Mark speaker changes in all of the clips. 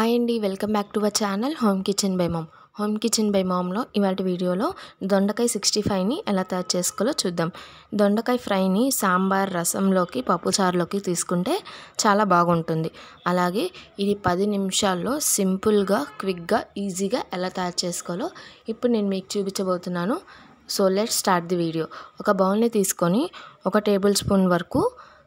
Speaker 1: hi అండి welcome back to our channel home kitchen by mom home kitchen by మామ్లో ఇవాటి వీడియోలో దొండకాయ సిక్స్టీ ఫైవ్ని ఎలా తయారు చేసుకోవాలో చూద్దాం దొండకాయ ఫ్రైని సాంబార్ రసంలోకి పప్పుచారులోకి తీసుకుంటే చాలా బాగుంటుంది అలాగే ఇది పది నిమిషాల్లో సింపుల్గా క్విక్గా ఈజీగా ఎలా తయారు చేసుకోవాలో ఇప్పుడు నేను మీకు చూపించబోతున్నాను so let start the video ఒక బౌల్ని తీసుకొని ఒక టేబుల్ స్పూన్ వరకు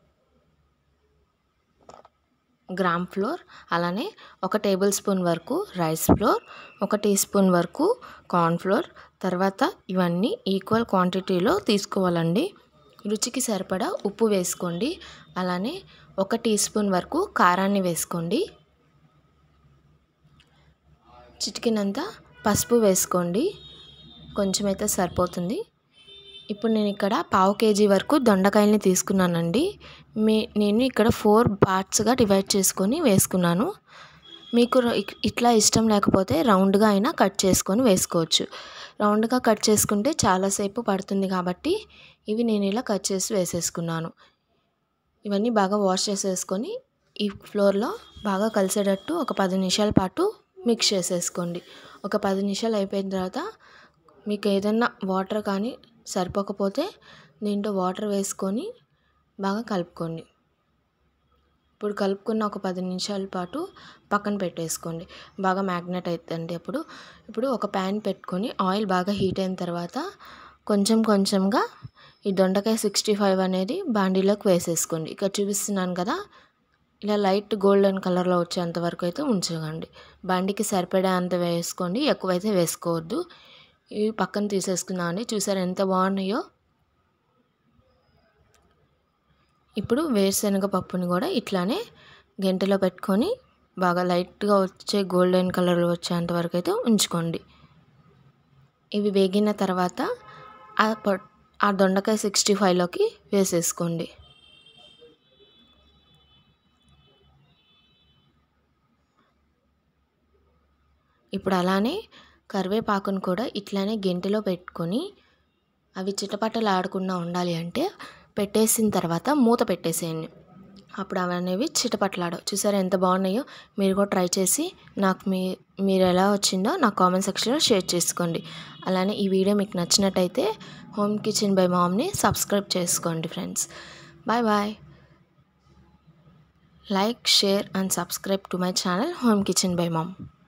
Speaker 1: గ్రామ్ ఫ్లోర్ అలానే ఒక టేబుల్ స్పూన్ వరకు రైస్ ఫ్లోర్ ఒక టీ స్పూన్ వరకు కార్న్ ఫ్లోర్ తర్వాత ఇవన్నీ ఈక్వల్ క్వాంటిటీలో తీసుకోవాలండి రుచికి సరిపడా ఉప్పు వేసుకోండి అలానే ఒక టీ స్పూన్ వరకు కారాన్ని వేసుకోండి చిటికినంత పసుపు వేసుకోండి కొంచెం అయితే సరిపోతుంది ఇప్పుడు నేను ఇక్కడ పావు కేజీ వరకు దొండకాయల్ని తీసుకున్నానండి మీ నేను ఇక్కడ ఫోర్ పార్ట్స్గా డివైడ్ చేసుకొని వేసుకున్నాను మీకు ఇట్లా ఇష్టం లేకపోతే రౌండ్గా అయినా కట్ చేసుకొని వేసుకోవచ్చు రౌండ్గా కట్ చేసుకుంటే చాలాసేపు పడుతుంది కాబట్టి ఇవి నేను ఇలా కట్ చేసి వేసేసుకున్నాను ఇవన్నీ బాగా వాష్ చేసేసుకొని ఈ ఫ్లోర్లో బాగా కలిసేటట్టు ఒక పది నిమిషాల పాటు మిక్స్ చేసేసుకోండి ఒక పది నిమిషాలు అయిపోయిన తర్వాత మీకు ఏదన్నా వాటర్ కానీ సరిపోకపోతే దీంట్లో వాటర్ వేసుకొని బాగా కలుపుకోండి ఇప్పుడు కలుపుకున్న ఒక పది నిమిషాల పాటు పక్కన పెట్టేసుకోండి బాగా మ్యాగ్నెట్ అవుతుంది అప్పుడు ఇప్పుడు ఒక ప్యాన్ పెట్టుకొని ఆయిల్ బాగా హీట్ అయిన తర్వాత కొంచెం కొంచెంగా ఈ దొండకాయ సిక్స్టీ ఫైవ్ అనేది బాండీలోకి వేసేసుకోండి ఇక్కడ చూపిస్తున్నాను కదా ఇలా లైట్ గోల్డెన్ కలర్లో వచ్చేంత వరకు అయితే ఉంచకండి బండికి సరిపడే అంత వేసుకోండి ఎక్కువైతే వేసుకోవద్దు ఇవి పక్కన తీసేసుకున్నా అండి చూసారు ఎంత బాగున్నాయో ఇప్పుడు వేరుశనగ పప్పుని కూడా ఇట్లానే గంటలో పెట్టుకొని బాగా లైట్గా వచ్చే గోల్డెన్ కలర్లో వచ్చేంత వరకు అయితే ఉంచుకోండి ఇవి వేగిన తర్వాత ఆ దొండకాయ సిక్స్టీ ఫైవ్లోకి వేసేసుకోండి ఇప్పుడు అలానే కరివేపాకును కూడా ఇట్లానే గెంటిలో పెట్టుకొని అవి చిటపటలు ఆడకుండా ఉండాలి అంటే పెట్టేసిన తర్వాత మూత పెట్టేసేయండి అప్పుడు అవి అనేవి చిటపట్లాడవు చూసారా ఎంత బాగున్నాయో మీరు కూడా ట్రై చేసి నాకు మీ మీరు ఎలా వచ్చిందో నా కామెంట్ సెక్షన్లో షేర్ చేసుకోండి అలానే ఈ వీడియో మీకు నచ్చినట్టయితే హోమ్ కిచెన్ బై మామ్ని సబ్స్క్రైబ్ చేసుకోండి friends bye bye like share and subscribe to my channel home kitchen by ma'am